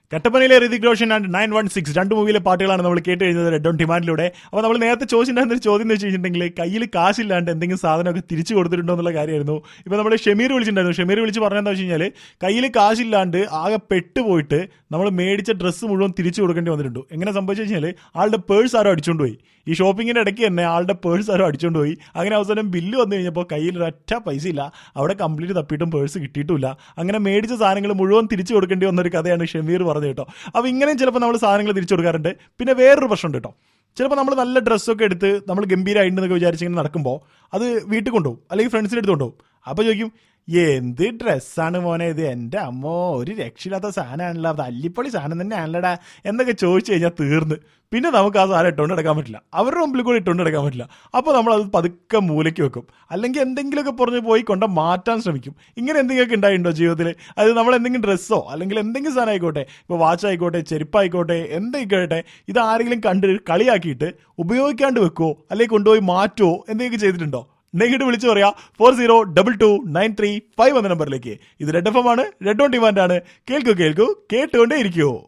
കട്ടപ്പനയിലെ Hrithik Roshan and nine one six രണ്ട് മൂവിയിലെ പാട്ടുകളാണ് നമ്മൾ കേട്ട് കഴിഞ്ഞത് റെഡ് ഓൺ ഡിമാൻഡിലൂടെ അപ്പോൾ നമ്മൾ നേരത്തെ ചോദിച്ചിട്ടുണ്ടായിരുന്ന ഒരു ചോദ്യം എന്ന് വെച്ച് കഴിഞ്ഞിട്ടുണ്ടെങ്കിൽ കയ്യിൽ കാശില്ലാണ്ട് എന്തെങ്കിലും സാധനമൊക്കെ തിരിച്ചു കൊടുത്തിട്ടുണ്ടോ എന്നുള്ള കാര്യമായിരുന്നു ഇപ്പോൾ നമ്മൾ ഷെമീർ വിളിച്ചിട്ടുണ്ടായിരുന്നു ഷെമീർ വിളിച്ച് പറഞ്ഞതെന്താ വെച്ച് കഴിഞ്ഞാൽ കയ്യിൽ കാശില്ലാണ്ട് ആകെ പെട്ടുപോയിട്ട് നമ്മൾ മേടിച്ച ഡ്രസ്സ് മുഴുവൻ തിരിച്ചു കൊടുക്കേണ്ടി വന്നിട്ടുണ്ട് എങ്ങനെ സംഭവിച്ചു കഴിഞ്ഞാൽ ആളുടെ പേഴ്സ് ആരോ അടിച്ചുകൊണ്ട് പോയി ഈ ഷോപ്പിങ്ങിന്റെ ഇടയ്ക്ക് തന്നെ ആളുടെ പേഴ്സ് ആരോ അടിച്ചുകൊണ്ട് പോയി അങ്ങനെ അവസാനം ബില്ല് വന്നു കഴിഞ്ഞപ്പോൾ കയ്യിൽ ഒരൊറ്റ പൈസ ഇല്ല അവിടെ കംപ്ലീറ്റ് തപ്പിയിട്ടും പേഴ്സ് കിട്ടിയിട്ടില്ല അങ്ങനെ മേടിച്ച സാധനങ്ങൾ മുഴുവൻ തിരിച്ചു കൊടുക്കേണ്ടി വന്ന ഒരു കഥയാണ് ഷമീർ പറഞ്ഞത് കേട്ടോ അപ്പോൾ ഇങ്ങനെയും ചിലപ്പോൾ നമ്മൾ സാധനങ്ങൾ തിരിച്ചു കൊടുക്കാറുണ്ട് പിന്നെ വേറൊരു പ്രശ്നമുണ്ട് കേട്ടോ ചിലപ്പോൾ നമ്മൾ നല്ല ഡ്രസ്സൊക്കെ എടുത്ത് നമ്മൾ ഗംഭീരമായിട്ടുണ്ടെന്നൊക്കെ വിചാരിച്ചിങ്ങനെ നടക്കുമ്പോൾ അത് വീട്ടിൽ കൊണ്ടുപോകും അല്ലെങ്കിൽ ഫ്രണ്ട്സിൻ്റെ അടുത്ത് കൊണ്ടുപോകും അപ്പോൾ ചോദിക്കും എന്ത് ഡ്രസ്സാണ് മോനെ ഇത് എൻ്റെ അമ്മോ ഒരു രക്ഷയില്ലാത്ത സാധനമാണല്ലോ അത് അല്ലിപ്പൊളി സാധനം തന്നെ ആണല്ലടാ എന്നൊക്കെ ചോദിച്ചു കഴിഞ്ഞാൽ തീർന്ന് പിന്നെ നമുക്ക് ആ സാധനം ഇട്ടുകൊണ്ട് നടക്കാൻ പറ്റില്ല അവരുടെ മുമ്പിൽ കൂടി ഇട്ടുകൊണ്ട് നടക്കാൻ പറ്റില്ല അപ്പോൾ നമ്മൾ അത് പതുക്കെ മൂലയ്ക്ക് വെക്കും അല്ലെങ്കിൽ എന്തെങ്കിലുമൊക്കെ പറഞ്ഞ് പോയി കൊണ്ട് മാറ്റാൻ ശ്രമിക്കും ഇങ്ങനെ എന്തെങ്കിലുമൊക്കെ ഉണ്ടായിട്ടുണ്ടോ ജീവിതത്തിൽ അത് നമ്മൾ എന്തെങ്കിലും ഡ്രസ്സോ അല്ലെങ്കിൽ എന്തെങ്കിലും സാധനം ആയിക്കോട്ടെ ഇപ്പോൾ വാച്ച് ആയിക്കോട്ടെ ചെരുപ്പായിക്കോട്ടെ എന്തൊക്കെ ഇത് ആരെങ്കിലും കണ്ട് കളിയാക്കിയിട്ട് ഉപയോഗിക്കാണ്ട് വെക്കുമോ അല്ലെങ്കിൽ കൊണ്ടുപോയി മാറ്റുമോ എന്തെങ്കിലും ചെയ്തിട്ടുണ്ടോ നെഗറ്റ് വിളിച്ചു പറയാ four zero double two nine three five എന്ന നമ്പറിലേക്ക് ഇത് റെഡ് എഫ് എം ആണ് റെഡ് ഓൺ ഡിമാൻഡ് ആണ് കേൾക്കൂ കേൾക്കൂ കേട്ടുകൊണ്ടേ ഇരിക്കുവോ